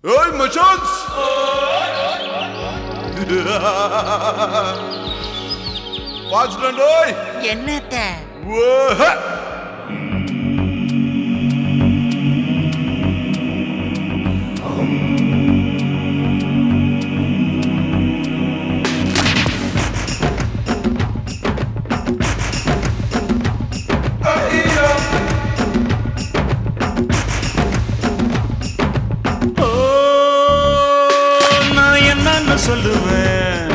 Oj, machans! பார்த்துட்டேன் டோய் என்னத்த ஓஹ! ஓ, நான் என்னன்னு சொல்லுவேன்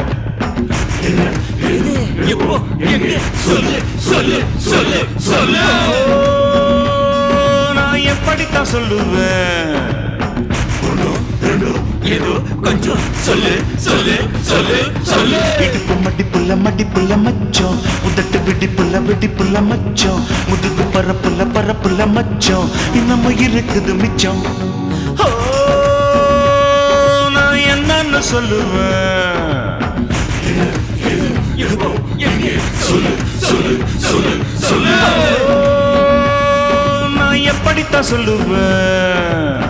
எப்போ எங்க சொல்லு சொல்லு சொல்லு சொல்லு ஓ, நான் எப்படித்தான் சொல்லுவேன் ஏதோ கொஞ்சம் சொல்லு சொல்லு சொல்லு சொல்லு இடுப்பு மடிப்புள்ள மடிப்புள்ள மச்சம் உதட்டு விடிப்புள்ள விடிப்புள்ள மச்சம் முதுகு பரப்புள்ள பரப்புள்ள மச்சம் இன்னமும் இருக்குது மிச்சம் ஓ, நான் என்னன்னு சொல்லுவேன் எப்போ எங்க சொல்லு சொல்லு சொல்லு சொல்லு ஓ, நான் எப்படித்தான் சொல்லுவேன்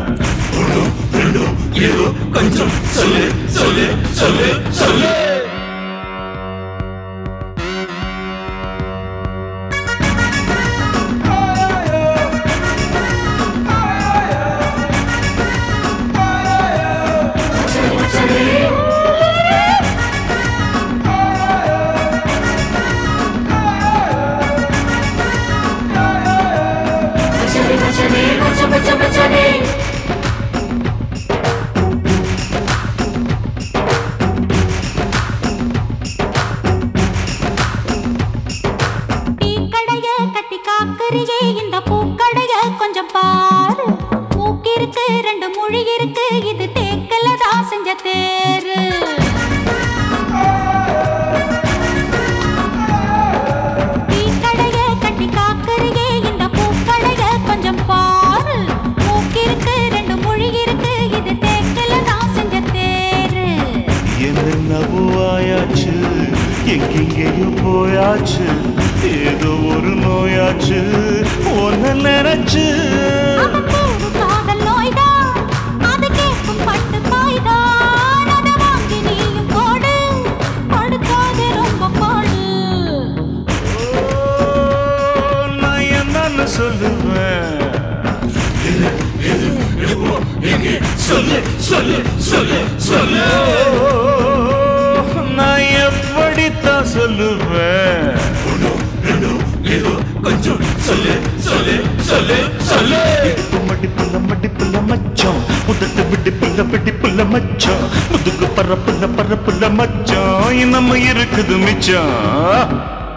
ஏதோ கொஞ்சம் சொல்லு சொல்லு சொல்லு சொல்லு மச்சனே மச்சனே மச்ச மச்ச மச்சனே டீக்கடைய கட்டி காக்கறியே இந்த பூக்கடைய கொஞ்சம் பாரு மூக்கிருக்கு ரெண்டு மொழி இருக்கு இது தேக்கல தான் செஞ்ச தேரு டீக்கடைய கட்டி காக்கறியே இந்த பூக்கடைய கொஞ்சம் பாரு மூக்கிருக்கு ரெண்டு மொழி இருக்கு இது தேக்கல தான் செஞ்ச தேரு என்னென்னவோ ஆயாச்சு எங்கெங்கேயோ போயாச்சு ஏதோ ஒரு நோயாச்சு ஒன்ன நினைச்சு அவன் பேரு காதல் நோய்தான். அது கேட்கும் பட்டு பாய்தான். அதை வாங்கி நீயும் போடு. படுக்காதே ரொம்ப பாடு. ஓ, நான் என்னன்னு சொல்லுவேன் எப்போ எங்க சொல்லு சொல்லு சொல்லு சொல்லு ஓ, நான் எப்படித்தான் சொல்லுவேன் ஏதோ கொஞ்சம் சொல்லு சொல்லு சொல்லு சொல்லு இடுப்பு மடிப்புள்ள மடிப்புள்ள மச்சம் உதட்டு விடிப்புள்ள விடிப்புள்ள மச்சம் முதுகு பரப்புள்ள பரப்புள்ள மச்சம் இன்னமும் இருக்குது மிச்சம்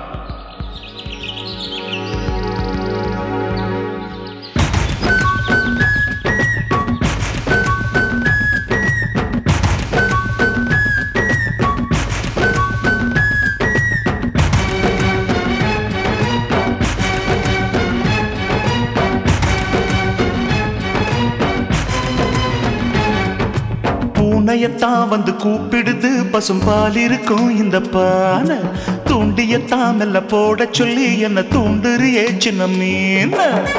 பூனையத்தான் வந்து கூப்பிடுது பசும்பால் இருக்கும் இந்த பானை தூண்டியத்தான் மெல்ல போட சொல்லி என்ன தூண்டுறியே சின்ன மீன்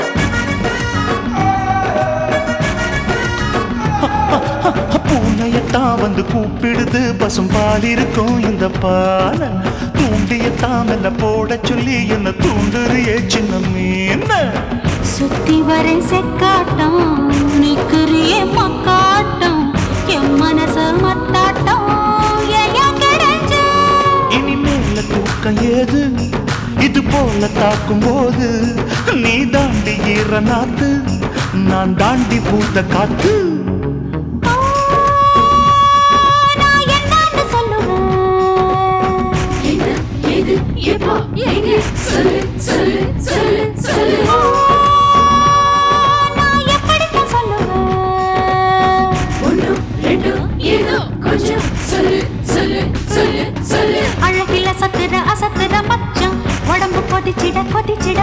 பூனையத்தான் வந்து கூப்பிடுது பசும்பால் இருக்கும் இந்த பானை தூண்டியத்தான் மெல்ல போட சொல்லி என்ன தூண்டுறியே சின்ன மீன் சுத்தி வரேன் செக்காட்டம் நிக்கிறியே மக்காட்டம் என் மனச மத்தாட்டம் ஏயா கிடைச்ச இனிமேல தூக்கம் ஏது இது போல தாக்கும் போது நீ தாண்டி ஈர நாத்து நான் தாண்டி பூத்த காத்து நான் என்னன்னு சொல்லுவேன் என்ன ஏது எப்போ எங்க சொல்லு சொல்லு சொல்லு சொல்லு நான் எப்படித்தான் சொல்லுவேன் ஒண்ணு ரெண்டு ஏதோ கொஞ்சம் சொல்லு சொல்லு சொல்லு சொல்லு அழகில சத்துற அசத்துற மச்சம் உடம்பு கொதிச்சிட கொதிச்சிட